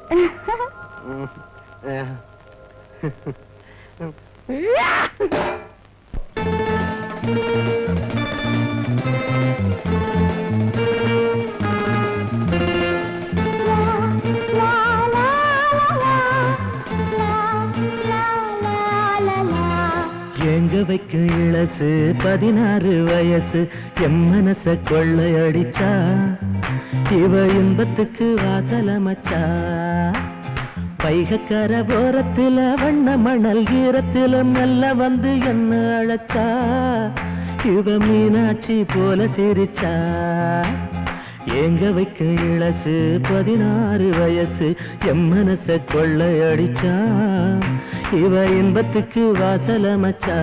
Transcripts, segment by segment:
எங்க வைக்க இளசு பதினாறு வயசு எம் மனச கொள்ளையடிச்சா இவ இன்பத்துக்கு வாசலமச்சா பைகக்கர ஓரத்துல வண்ண மணல் ஈரத்துல மெல்ல வந்து என்ன அழைச்சா இவ மீனாட்சி போல சிரிச்சா எங்க வைக்க இளசு பதினாறு வயசு எம் மனச கொள்ளையடிச்சா இவ இன்பத்துக்கு வாசலமச்சா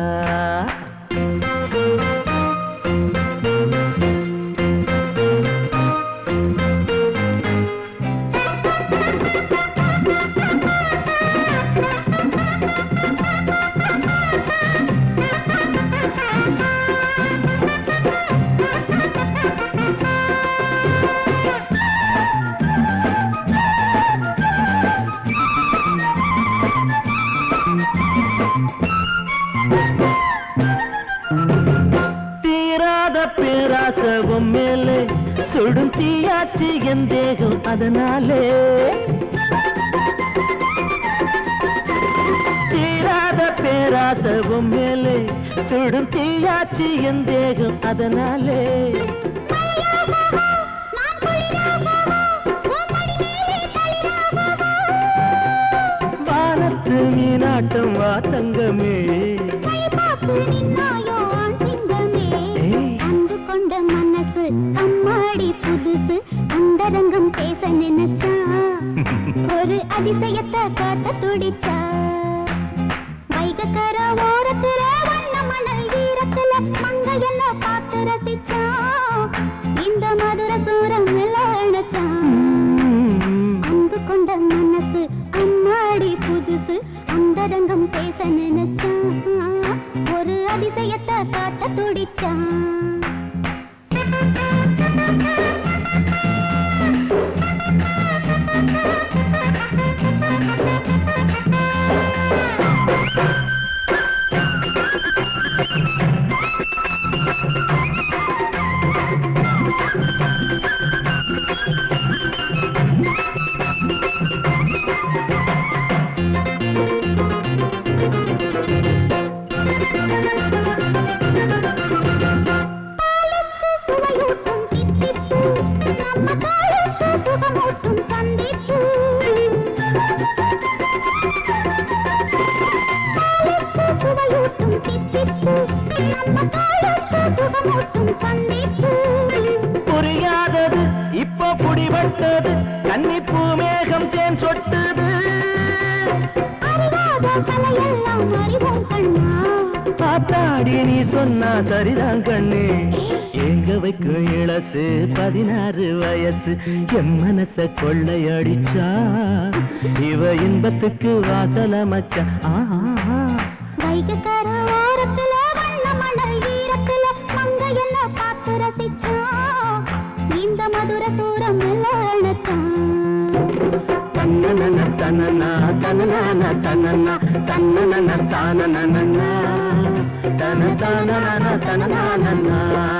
தீராத பேராசவும் மேலே சுடும் தீயாச்சி என் தேகம் அதனாலே தீராத பேராசவும் மேலே சுடும் தீயாச்சி என் தேகம் அதனாலே வானத்து மீனாட்டம் வா தங்கமே ஏய். அன்பு கொண்ட மனசு அம்மாடி புதுசு அந்தரங்கம் பேச நினைச்சா ஒரு அதிசயத்தை காட்ட துடிச்சா வைகக்கர ஓரத்துல வண்ண மணல் ஈரத்துல மங்க என்ன பார்த்து ரசிச்சா இந்த மதுர சூரம் நிலச்சா அன்பு கொண்ட மனசு அம்மாடி புதுசு அந்தரங்கம் பேச நினைச்சா ஒரு அதிசயத்தை காட்ட துடிச்சா சுவையூட்டும் தித்திப்பு நம்ம காலுக்கு சுகமூட்டும் சந்திப்பு காலுக்கு சுவையூட்டும் தித்திப்பு நம்ம காலுக்கு சுகமூட்டும் சந்திப்பு புரியாதது இப்போ புடிபட்டது கன்னிப்பூ மேகம் தேன் சொட்டுது அறியாத கலையெல்லாம் அறிவோம் கண்ணா பாத்தாடி நீ சொன்னா சரிதான் கண்ணு எங்க வைக்கும் இளசு பதினாறு வயசு என் மனச கொள்ளையடிச்சா இவ இன்பத்துக்கு வாசலமச்சா ஆஹா வைகக்கர ஓரத்துல வண்ண மணல் ஈரத்துல மங்க என்ன பார்த்து ரசிச்சா இந்த மதுர சூரம் நிலச்சா தன்னன தனனா தனனான தனனா தன்னன தானனனா தன தானன தனனானனா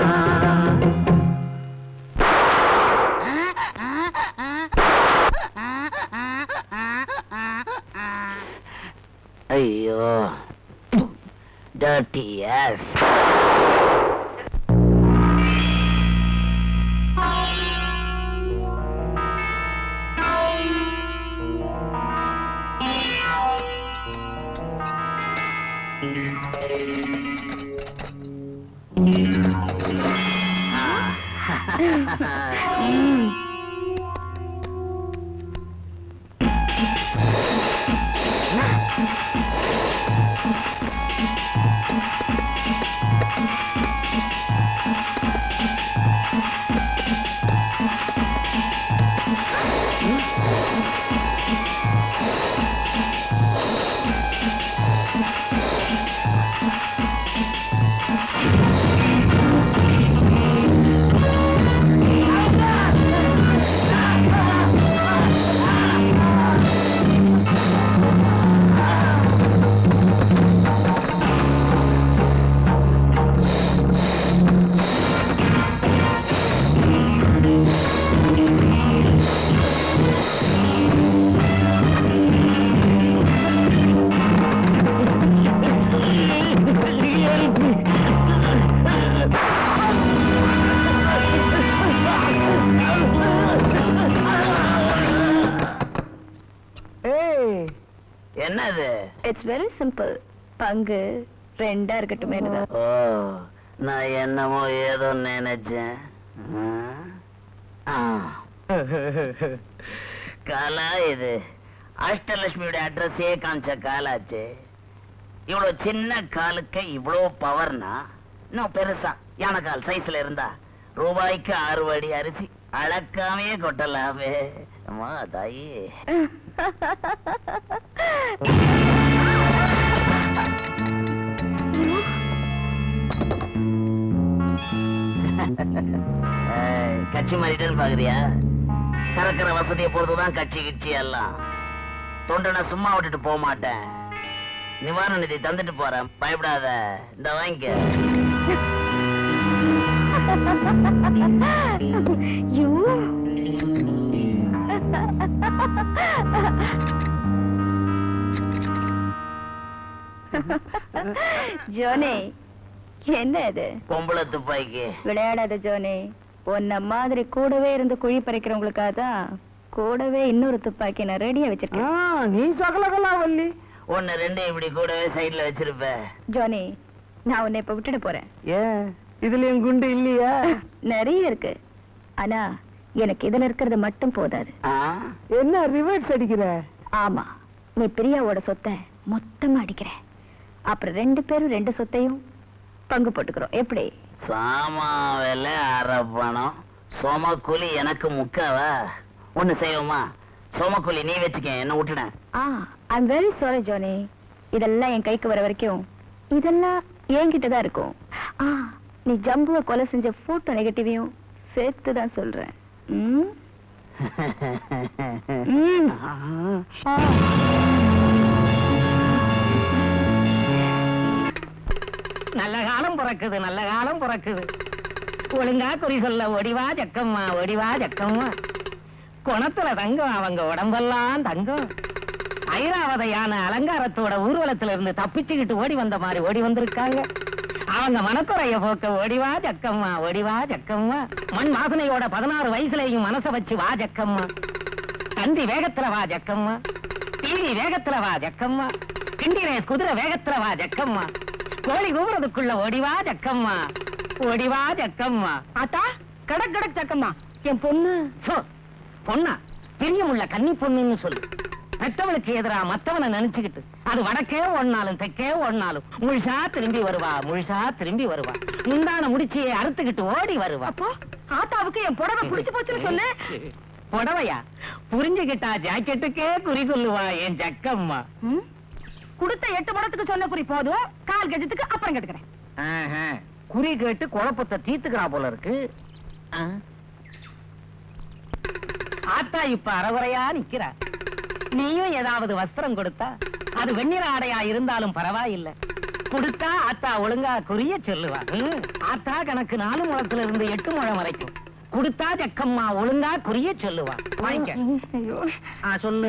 ஐயோ டர்ட்டி எஸ் ஆ என்னது இட்ஸ் வெரி சிம்பிள் பங்கு ரெண்டா இருக்கட்டுமே ஓ நான் என்னமோ ஏதோ நினைச்சேன் ஆ. ஆ. காலா இது அஷ்டலட்சுமியோட அட்ரஸே காமிச்ச காலாச்சு இவ்வளவு சின்ன காலுக்கு இவ்வளவு பவர்னா இன்னும் பெருசா யானைக்கால் சைஸ்ல இருந்தா ரூபாய்க்கு ஆறு வடி அரிசி அளக்காமே கொட்டலாமே அம்மா தாயி ஏய், கட்சி மாறிட்டு பாக்குறியா கறக்கிற வசதியை பொறுத்துதான் கட்சி கிட்சி எல்லாம் தொண்டனை சும்மா விட்டுட்டு போக மாட்டேன் நிவாரண நிதி தந்துட்டு போறேன் பயப்படாத இந்த வாங்கிக்க யூ ஜோனி என்ன இது பொம்பளை துப்பாக்கி விளையாடாத ஜோனி உன்ன மாதிரி கூடவே இருந்து குழி பறிக்கிறவங்களுக்காக தான் கூடவே இன்னொரு துப்பாக்கி நான் ரெடியா வச்சிருக்கேன் நீ சகலகலாவல்லி ஒன்னு ரெண்டு இப்படி கூடவே சைடுல வச்சிருப்ப ஜோனி நான் உன்னை இப்ப விட்டுட்டு போறேன் ஏன் இதுல என் குண்டு இல்லையா நிறைய இருக்கு ஆனா எனக்கு இதுல இருக்கிறது மட்டும் போதாது ஆ? என்ன ரிவர்ஸ் அடிக்கிற ஆமா நீ பிரியாவோட சொத்தை மொத்தமா அடிக்கிற அப்புறம் ரெண்டு பேரும் ரெண்டு சொத்தையும் பங்கு போட்டுக்கிறோம் எப்படி சாமா விலை அரை பணம் சோமக்கூலி எனக்கு முக்காவா ஒண்ணு செய்வோமா சோமக்கூலி நீ வச்சுக்க என்ன விட்டுட ஆ ஐம் வெரி சாரி ஜோனி இதெல்லாம் என் கைக்கு வர வரைக்கும் இதெல்லாம் என்கிட்ட தான் இருக்கும் ஆ நீ ஜம்புவை கொலை செஞ்ச போட்டோ நெகட்டிவையும் சேர்த்து தான் சொல்றேன் ம்? ம். ஆ. நல்ல காலம் பிறக்குது நல்ல காலம் பிறக்குது ஒழுங்கா குறி சொல்ல ஒடிவா ஜக்கம்மா ஒடிவா ஜக்கம்மா குணத்துல தங்கம் அவங்க உடம்பெல்லாம் தங்கம் ஐராவதையான அலங்காரத்தோட ஊர்வலத்துல இருந்து தப்பிச்சுக்கிட்டு ஓடி வந்த மாதிரி ஓடி வந்திருக்காங்க அவங்க மனக்குறைய போக்க ஓடிவா ஜக்கம்மா ஒடிவா ஜக்கம்மா மண் வாசனையோட பதினாறு வயசுலயும் மனச வச்சு வா ஜக்கம்மா தந்தி வேகத்துல வா ஜக்கம்மா டிவி வேகத்துல வா ஜக்கம்மா கிண்டி ரேஸ் குதிரை வேகத்துல வா ஜக்கம்மா கோழி கூவுறதுக்குள்ள ஓடிவா ஜக்கம்மா ஓடிவா ஜக்கம்மா ஆத்தா கடக் கடக் சக்கம்மா என் பொண்ணு சோ பொண்ணா பிரியமுள்ள கன்னி பொண்ணுன்னு சொல்லு பெத்தவளுக்கு எதிரா மத்தவனை நினைச்சுக்கிட்டு அது வடக்கே ஒன்னாலும் தெற்கே ஒன்னாலும் முழுசா திரும்பி வருவா முழுசா திரும்பி வருவா முந்தான முடிச்சியை அறுத்துக்கிட்டு ஓடி வருவா அப்போ ஆத்தாவுக்கு என் புடவை பிடிச்சு போச்சுன்னு சொல்லு புடவையா புரிஞ்சுகிட்டா ஜாக்கெட்டுக்கே குறி சொல்லுவா என் ஜக்கம்மா ம்? கொடுத்த எட்டு படத்துக்கு சொன்ன குறி போதும் கால் கஜத்துக்கு அப்புறம் கேட்டுக்கிறேன் ஆஹா, குறி கேட்டு குழப்பத்தை தீர்த்துக்கிறா போல இருக்கு ஆ. ஆத்தா இப்ப அறகுறையா நிக்கிறா நீயும் ஏதாவது வஸ்திரம் கொடுத்தா அது வெண்ணிற ஆடையா இருந்தாலும் பரவாயில்லை கொடுத்தா ஆத்தா ஒழுங்கா குறிய சொல்லுவா ம். ஆத்தா கணக்கு நாலு முழத்துல இருந்து எட்டு முழம் வரைக்கும் கொடுத்தா ஜக்கம்மா ஒழுங்கா குறிய சொல்லுவா வாங்கிக்க ஐயோ ஆ, சொல்லு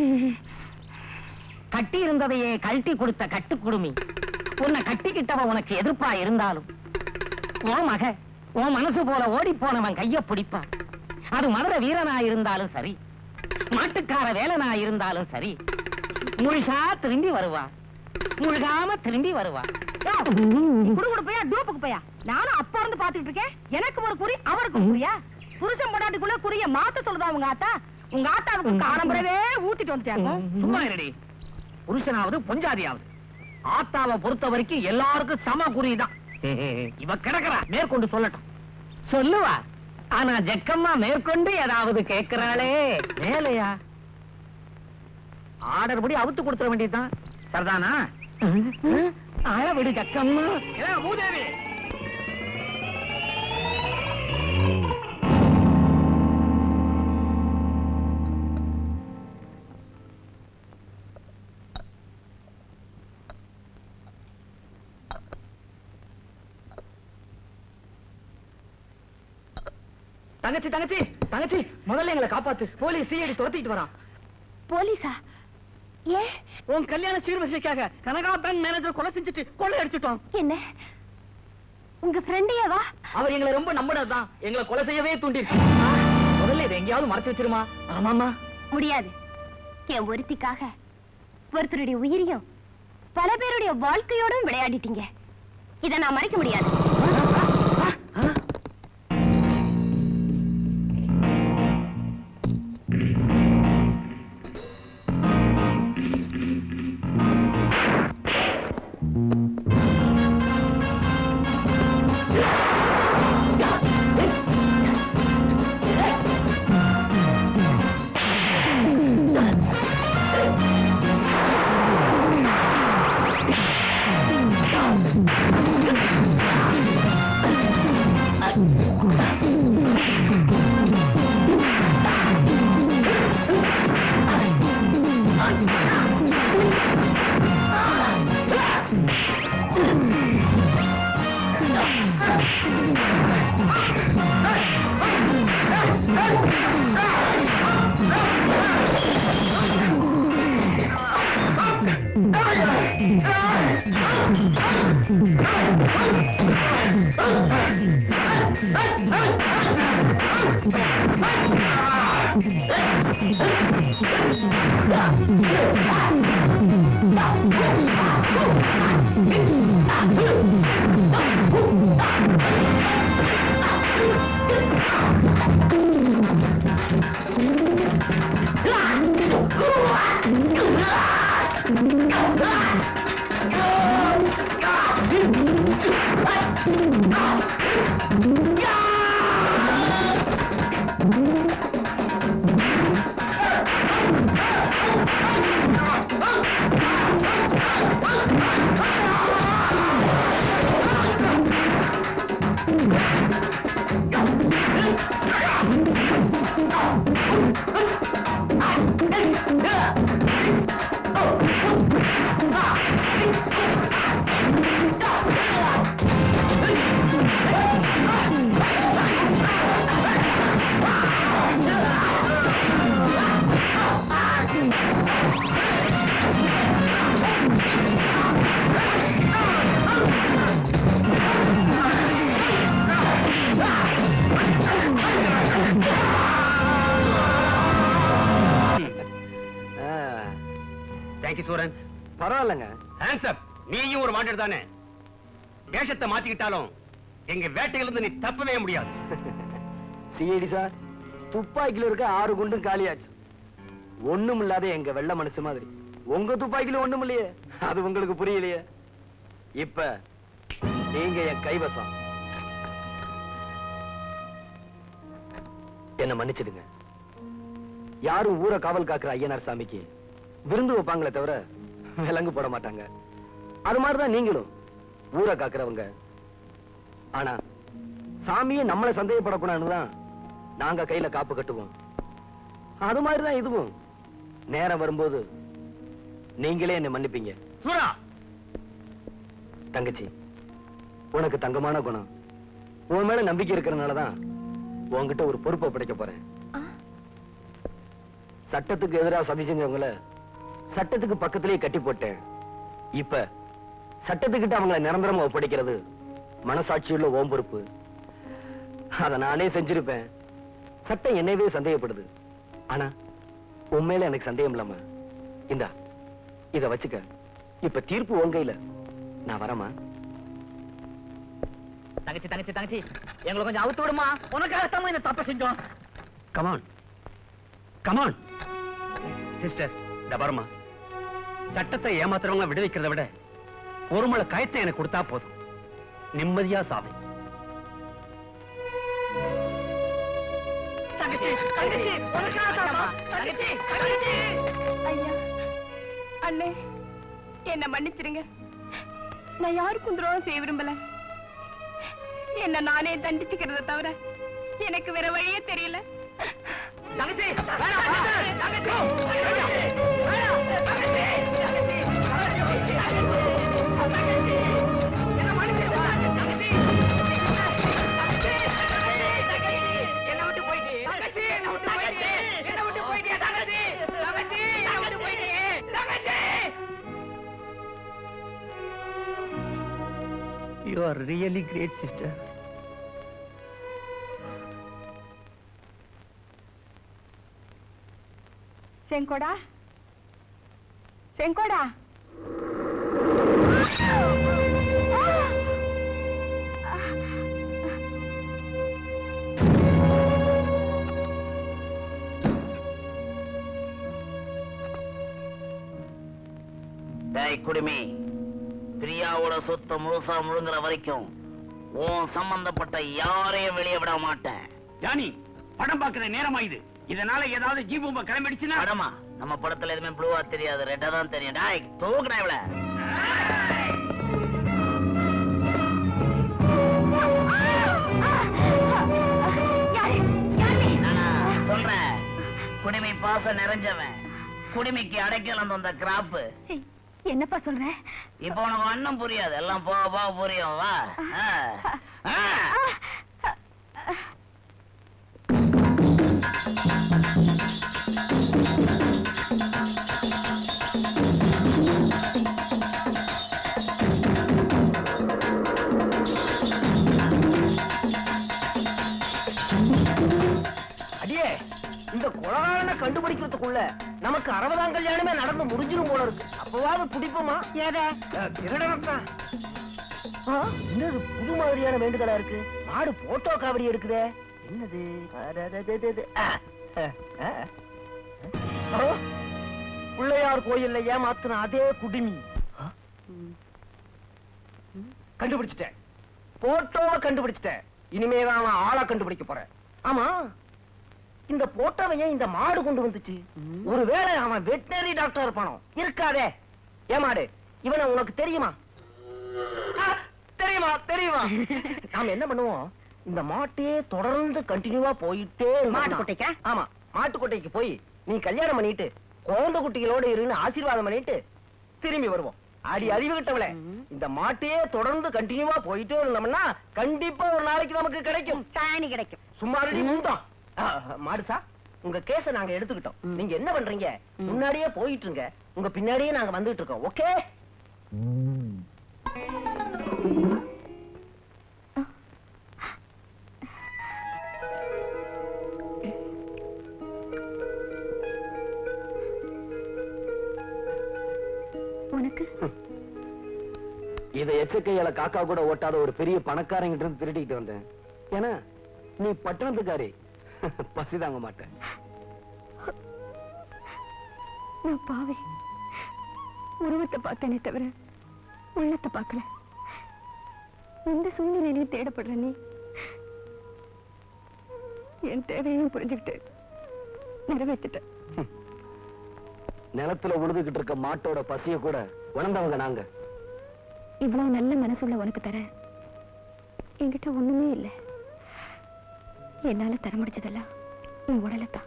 கட்டி இருந்ததையே கழட்டி கொடுத்த கட்டு குடுமி உன்னை கட்டிக்கிட்டவ உனக்கு எதிர்ப்பா இருந்தாலும் ஓ மக உன் மனசு போல ஓடி போனவன் கைய பிடிப்பான் அது மதுர வீரனா இருந்தாலும் சரி மாட்டுக்கார வேலனா இருந்தாலும் சரி முழுசா திரும்பி வருவா முழுகாம திரும்பி வருவா குடுகுடு போயா டூப்புக்கு போயா நானும் அப்ப இருந்து பாத்துக்கிட்டு இருக்கேன் எனக்கு ஒரு குறி அவருக்கு ஒரு குறியா புருஷன் பொண்டாட்டிக்குள்ள குறிய மாத்த சொல்லுதா உங்க ஆத்தா உங்க ஆத்தாவுக்கு காலம்பரவே ஊத்திட்டு வந்துட்டாங்க சும்மா இருடி புருஷனாவது பொஞ்சாதியாவது ஆத்தாவை பொறுத்த வரைக்கும் எல்லாருக்கும் சம குறிதான் இவ கிடக்குறா மேற்கொண்டு சொல்லட்டும் சொல்லுவா ஆனா ஜக்கம்மா மேற்கொண்டு ஏதாவது கேட்கிறாளே மேலையா ஆர்டர் படி அவுத்து கொடுத்துட வேண்டியதுதான் சரிதானா ஆள விடு ஜக்கம்மா மூதேவி தங்கச்சி தங்கச்சி தங்கச்சி முதல்ல எங்களை காப்பாத்து போலீஸ் சிஐடி துரத்திட்டு வரான் போலீஸா ஏ உன் கல்யாண சீர்வரிசைக்காக கனகா பேங்க் மேனேஜர் கொலை செஞ்சுட்டு கொள்ளை அடிச்சிட்டோம் என்ன உங்க ஃப்ரெண்டையவா அவர் எங்களை ரொம்ப நம்பினதுதான் எங்களை கொலை செய்யவே தூண்டி முதல்ல இதை எங்கேயாவது மறைச்சு வச்சிருமா ஆமாமா முடியாது என் ஒருத்திக்காக ஒருத்தருடைய உயிரையும் பல பேருடைய வாழ்க்கையோடும் விளையாடிட்டீங்க இதை நான் மறைக்க முடியாது தேங்க்யூ சூரன் பரவாயில்லைங்க ஹேண்ட்ஸ் அப் நீயும் ஒரு வாண்டட் தானே வேஷத்தை மாத்திக்கிட்டாலும் எங்க வேட்டையிலிருந்து நீ தப்பவே முடியாது சிஐடி சார் துப்பாக்கில இருக்க ஆறு குண்டும் காலியாச்சு ஒண்ணும் இல்லாத எங்க வெள்ள மனசு மாதிரி உங்க துப்பாக்கில ஒண்ணும் இல்லையே அது உங்களுக்கு புரியலையே இப்ப நீங்க என் கைவசம் என்ன மன்னிச்சிடுங்க யாரும் ஊரை காவல் காக்குற ஐயனார் சாமிக்கு விருந்து வைப்பாங்களே தவிர விலங்கு போட மாட்டாங்க அது மாதிரிதான் நீங்களும் ஊரை காக்குறவங்க ஆனா சாமியே நம்மளை சந்தேகப்படக்கூடாதுன்னு தான் நாங்க கையில காப்பு கட்டுவோம் அது மாதிரிதான் இதுவும் நேரம் வரும்போது நீங்களே என்னை மன்னிப்பீங்க சூரா தங்கச்சி உனக்கு தங்கமான குணம் உன் மேல நம்பிக்கை இருக்கிறதுனாலதான் உன்கிட்ட ஒரு பொறுப்பை படைக்க போறேன் சட்டத்துக்கு எதிராக சதி செஞ்சவங்கள சட்டத்துக்கு பக்கத்திலேயே கட்டி போட்டேன் இப்ப சட்டத்துக்கிட்ட அவங்கள நிரந்தரமா ஒப்படைக்கிறது மனசாட்சியுள்ள ஓம் பொறுப்பு அத நானே செஞ்சிருப்பேன் சட்டம் என்னையவே சந்தேகப்படுது ஆனா உண்மையில எனக்கு சந்தேகம் இல்லாம இந்தா இத வச்சுக்க இப்ப தீர்ப்பு உன் கையில நான் வரமா தங்கச்சி தங்கச்சி தங்கச்சி எங்களை கொஞ்சம் அவுத்து விடுமா உனக்காகத்தான் இந்த தப்பு செஞ்சோம் கமான் கமான் சிஸ்டர் இந்த பாருமா சட்டத்தை ஏமாத்துறவங்க விடுவிக்கிறத விட ஒரு முளை கயத்தை எனக்கு கொடுத்தா போதும் நிம்மதியா சாவை தங்கச்சி தங்கச்சி உனக்காகத்தான் தங்கச்சி தங்கச்சி ஐயா அண்ணே என்ன மன்னிச்சிருங்க நான் யாருக்கும் துரோகம் செய்ய விரும்பல என்ன நானே தண்டிச்சுக்கிறத தவிர எனக்கு வேற வழியே தெரியல தங்கச்சி வேணாம், வேணாம், தங்கச்சி வேணாம், தங்கச்சி, தங்கச்சி, தங்கச்சி, தங்கச்சி, என்ன மன்னிச்சிருமா, தங்கச்சி, தங்கச்சி, தங்கச்சி, என்னை விட்டு போயிட்டியே, தங்கச்சி, என்னை விட்டு போயிட்டியே, என்னை விட்டு போயிட்டியே, தங்கச்சி, தங்கச்சி, என்னை விட்டு போயிட்டியே, தங்கச்சி. You are really great sister செங்கோடா செங்கோடா டேய் குடுமி பிரியாவோட சொத்தை முழுசா முழுங்குற வரைக்கும் உன் சம்பந்தப்பட்ட யாரையும் வெளியே விட மாட்டேன் ஜானி படம் பாக்குற நேரமா இது இதனால ஏதாவது ஜீபூம்ப கிளம்பிடுச்சுன்னா படமா நம்ம படத்துல எதுவுமே ப்ளூவா தெரியாது ரெட்டா தான் தெரியும் டாய் தூக்குடா இவள நானா சொல்றேன் குடிமை பாசம் நிறைஞ்சவன் குடிமைக்கு அடைக்கலம் தந்த கிராப்பு என்னப்பா சொல்ற இப்போ உனக்கு ஒண்ணும் புரியாது எல்லாம் போக போக புரியும் வா ஆ. ஆ. அடியே இந்த கொலகாரனை கண்டுபிடிக்கிறதுக்குள்ள நமக்கு அறுபதாம் கல்யாணமே நடந்து முடிஞ்சிரும் போல இருக்கு அப்பவாவது பிடிப்போமா ஏதா திருடனத்தான் என்னது புது மாதிரியான வேண்டுதலா இருக்கு மாடு போட்டோ காவடி எடுக்குதே என்னது அடடடடட. ஆ, ஆ, ஆ. ஆ, பிள்ளையார் கோயில்ல ஏமாத்துன அதே குடுமி ஆ? கண்டுபிடிச்சிட்டேன் போட்டோவை கண்டுபிடிச்சிட்டேன் இனிமேதான் அவன் ஆளை கண்டுபிடிக்க போறேன் ஆமா இந்த போட்டோவை ஏன் இந்த மாடு கொண்டு வந்துச்சு ஒருவேளை அவன் வெட்டினரி டாக்டர் இருப்பானோ இருக்காதே ஏமாடு இவனை உனக்கு தெரியுமா ஆ, தெரியுமா தெரியுமா நாம என்ன பண்ணுவோம் இந்த மாட்டையே தொடர்ந்து கண்டினியூவா போயிட்டே இருந்தோம்னா- மாட்டுக்கொட்டைக்கா? ஆமா மாட்டுக்கொட்டைக்கு போய் நீ கல்யாணம் பண்ணிட்டு குழந்தை குட்டிகளோட இருன்னு ஆசீர்வாதம் பண்ணிட்டு திரும்பி வருவோம் அடி அறிவு கிட்டவளே இந்த மாட்டையே தொடர்ந்து கண்டினியூவா போயிட்டே இருந்தோம்னா கண்டிப்பா ஒரு நாளைக்கு நமக்கு கிடைக்கும் சாணி கிடைக்கும் சும்மா ரெடி மூந்தோம் மாடுசா உங்க கேஸ நாங்க எடுத்துக்கிட்டோம் நீங்க என்ன பண்றீங்க முன்னாடியே போயிட்டு இருங்க உங்க பின்னாடியே நாங்க வந்துட்டு இருக்கோம் ஓகே உனக்கு இதை எச்சக்கையால காக்கா கூட ஓட்டாத ஒரு பெரிய பணக்காரங்கிட்ட இருந்து திருடிக்கிட்டு வந்தேன் ஏன்னா நீ பட்டணத்துக்காரி பசி தாங்க மாட்டேன் நான் பாவே உருவத்தை பார்த்தேனே தவிர உள்ளத்தை பார்க்கல எந்த சூழ்நிலையிலையும் தேடப்படுற நீ என் தேவையையும் புரிஞ்சுக்கிட்டு நிறைவேற்றிட்ட நிலத்துல உழுதுகிட்டு இருக்க மாட்டோட பசிய கூட உணர்ந்தவங்க நாங்க இவ்வளவு நல்ல மனசுள்ள உனக்கு தர என்கிட்ட ஒண்ணுமே இல்லை என்னால தர முடிஞ்சதெல்லாம் என் உடலைத்தான்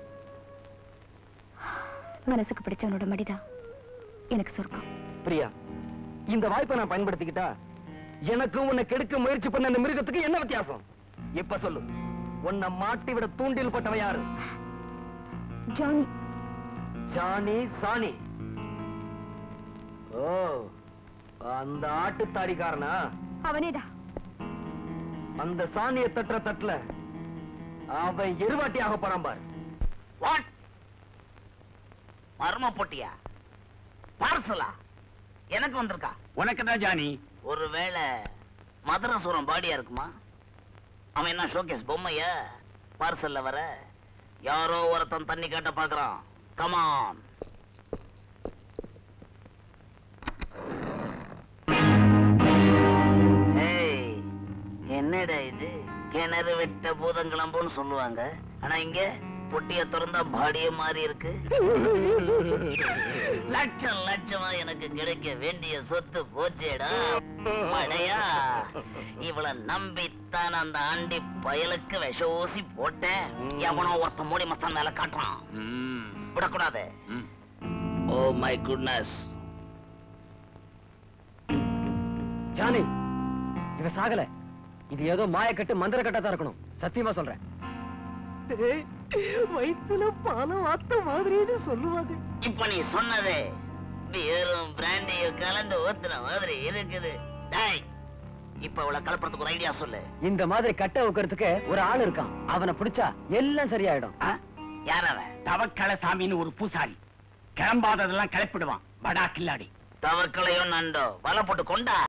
மனசுக்கு பிடிச்சவனோட மடிதான் எனக்கு சொர்க்கம் பிரியா இந்த வாய்ப்பை நான் பயன்படுத்திக்கிட்டா எனக்கும் உன்னை கெடுக்க முயற்சி பண்ண அந்த மிருகத்துக்கு என்ன வித்தியாசம் இப்ப சொல்லு உன்னை மாட்டி விட தூண்டில் பட்டவ யாரு ஜானி ஜானி சாணி ஓ அந்த ஆட்டுத்தாடிக்காரனா அவனேதான் அந்த சாணிய தட்டுற தட்டுல அவன் எருவாட்டி ஆக போறான் பாரு வாட் மர்ம பொட்டியா பார்சலா எனக்கு வந்திருக்கா உனக்கு தான் ஜானி ஒருவேளை மதுரசூரம் பாடியா இருக்குமா அவன் என்ன ஷோகேஸ் பொம்மையா பார்சல்ல வர யாரோ ஒருத்தன் தண்ணி கேட்ட பாக்குறான் கமான் ஏய் என்னடா இது கிணறு வெட்ட பூதங்கிளம்புன்னு சொல்லுவாங்க ஆனா இங்க பொட்டிய திறந்தா பாடிய மாதிரி இருக்கு லட்சம் லட்சமா எனக்கு கிடைக்க வேண்டிய சொத்து போச்சேடா மடையா இவள நம்பித்தான் அந்த ஆண்டி பயலுக்கு விஷ ஊசி போட்டேன் எவனோ ஒருத்த மூடி மஸ்தான் மேல காட்டுறான் விடக்கூடாது ஓ மை குட்னஸ் ஜானி இவ சாகல இது ஏதோ மாயக்கட்டு மந்திர கட்டா இருக்கணும் சத்தியமா சொல்றேன் வயிற்றுல பால வாத்த மாதிரின்னு சொல்லுவாங்க இப்ப நீ சொன்னது வெறும் பிராண்டியும் கலந்து ஊத்துன மாதிரி இருக்குது டேய் இப்ப இவள கலப்புறதுக்கு ஒரு ஐடியா சொல்லு இந்த மாதிரி கட்ட வைக்கிறதுக்கு ஒரு ஆள் இருக்கான் அவனை பிடிச்சா எல்லாம் சரியாயிடும் ஆ? யார் அவன் தவக்கல சாமின்னு ஒரு பூசாரி கிளம்பாததெல்லாம் கிளப்பிடுவான் படா கில்லாடி தவக்கலையும் நண்டோ வலை போட்டு கொண்டா